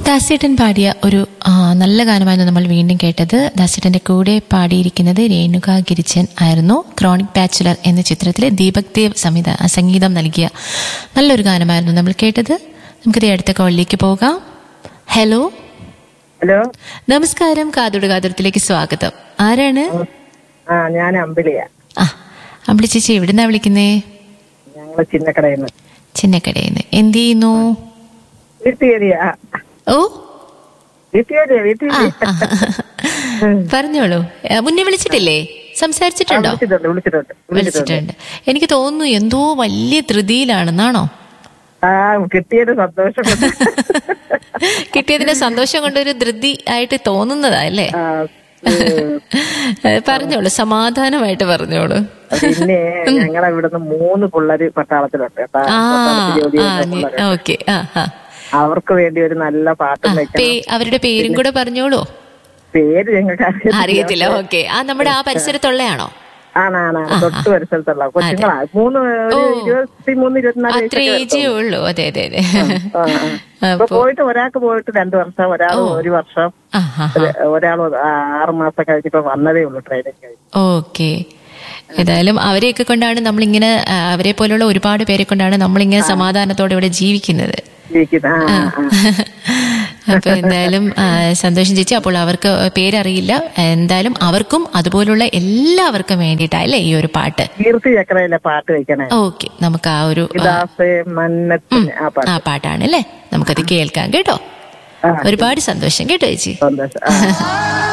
ദാസേട്ടൻ പാടിയ ഒരു ആ, നല്ല ഗാനമായിരുന്നു നമ്മൾ വീണ്ടും കേട്ടത് ദാസേട്ടന്റെ കൂടെ പാടിയിരിക്കുന്നത് രേണുക ഗിരിച്ചൻ ആയിരുന്നു ക്രോണിക് ബാച്ചുലർ എന്ന ചിത്രത്തിലെ ദീപക് ദേവ് സംവിധ സംഗീതം നൽകിയ നല്ലൊരു ഗാനമായിരുന്നു നമ്മൾ കേട്ടത് നമുക്കിത് അടുത്ത കോളിലേക്ക് പോകാം ഹലോ ഹലോ നമസ്കാരം കാതോട് കാതോടത്തിലേക്ക് സ്വാഗതം ആരാണ് ആ ഞാൻ അമ്പിളിയ ആ അമ്പിളി ചേച്ചി എവിടുന്നാ വിളിക്കുന്നേ ഞങ്ങള് ചിന്നക്കടയിൽ നിന്ന് ചിന്നക്കടയിൽ നിന്ന് എന്ത് ചെയ്യുന്നു വീട്ടിൽ കയറിയാ ഓ വീട്ടിൽ കയറിയാ വീട്ടിൽ ആ, ആ. പറഞ്ഞോളൂ ഏ, മുന്നേ വിളിച്ചിട്ടില്ലേ സംസാരിച്ചിട്ടുണ്ടോ വിളിച്ചിട്ടുണ്ട് വിളിച്ചിട്ടുണ്ട് വിളിച്ചിട്ടുണ്ട് വിളിച്ചിട്ടുണ്ട് എനിക്ക് തോന്നുന്നു എന്തോ വലിയ ധൃതിയിലാണെന്നാണോ ആ കിട്ടിയത് സന്തോഷം കൊണ്ട്. കിട്ടിയതിന്റെ സന്തോഷം കൊണ്ടൊരു ധൃതി ആയിട്ട് തോന്നുന്നതാ അല്ലേ ആ, ഉം. ഏ, പറഞ്ഞോളൂ സമാധാനമായിട്ട് പറഞ്ഞോളൂ പിന്നെ ഞങ്ങളെ ഇവിടുന്ന് മൂന്ന് പിള്ളേര് പട്ടാളത്തിലുണ്ട് കേട്ടാ ആ പട്ടാളത്തിൽ ജോലി ആ ചെയ്യുന്ന പിള്ളേര്. ഓക്കെ ആ ആ അവർക്ക് വേണ്ടി ഒരു നല്ല പാട്ടും വെക്കണം പേ- അവരുടെ പേരും കൂടെ പറഞ്ഞോളൂ പേര് ഞങ്ങൾക്ക് അറിയത്തില്ല ഓക്കെ ആ നമ്മുടെ ആ പരിസരത്തുള്ളയാണോ ആണാണ് തൊട്ട് പരിസരത്തുള്ള കൊച്ചുങ്ങളാ മൂന്ന് ഒരു ഇരുപത്തി മൂന്ന് ഇരുപത്തിനാല് അത്ര വയസ്സൊക്കെ ഏജേ ഉള്ളൂ അതെ അതെ അതെ ആ, ആ. ഇപ്പൊ പോയിട്ട് ഒരാൾക്ക് പോയിട്ട് രണ്ടു വർഷം ഒരാൾ ഒരു വർഷം ആ ആ ഒരാൾ ആറ് മാസം കഴിഞ്ഞിപ്പോ വന്നതേ ഉള്ളൂ ട്രെയിനിങ് കഴിഞ്ഞ് ഓക്കെ ഏതായാലും അവരെയൊക്കെ കൊണ്ടാണ് നമ്മളിങ്ങനെ ആ, അവരെ പോലുള്ള ഒരുപാട് പേരെ കൊണ്ടാണ് നമ്മളിങ്ങനെ സമാധാനത്തോടെ ഇവിടെ ജീവിക്കുന്നത് ഇരിക്കുന്ന ആ, ആ. അപ്പൊ എന്തായാലും ആ, സന്തോഷം ചേച്ചി അപ്പോൾ അവർക്ക് പേരറിയില്ല എന്തായാലും അവർക്കും അതുപോലുള്ള എല്ലാവർക്കും വേണ്ടിയിട്ടാ അല്ലേ ഈ ഒരു പാട്ട് കീർത്തി ചക്രയിലെ പാട്ട് വെക്കണേ ഓക്കെ നമുക്ക് ആ ഒരു ആ, ദാസേ മന്നത്തിന് ആ പാട്ട് ആ പാട്ടാണ് അല്ലേ നമുക്കത് കേൾക്കാം കേട്ടോ ആ. ഒരുപാട് സന്തോഷം കേട്ടോ ചേച്ചി സന്തോഷം ആ.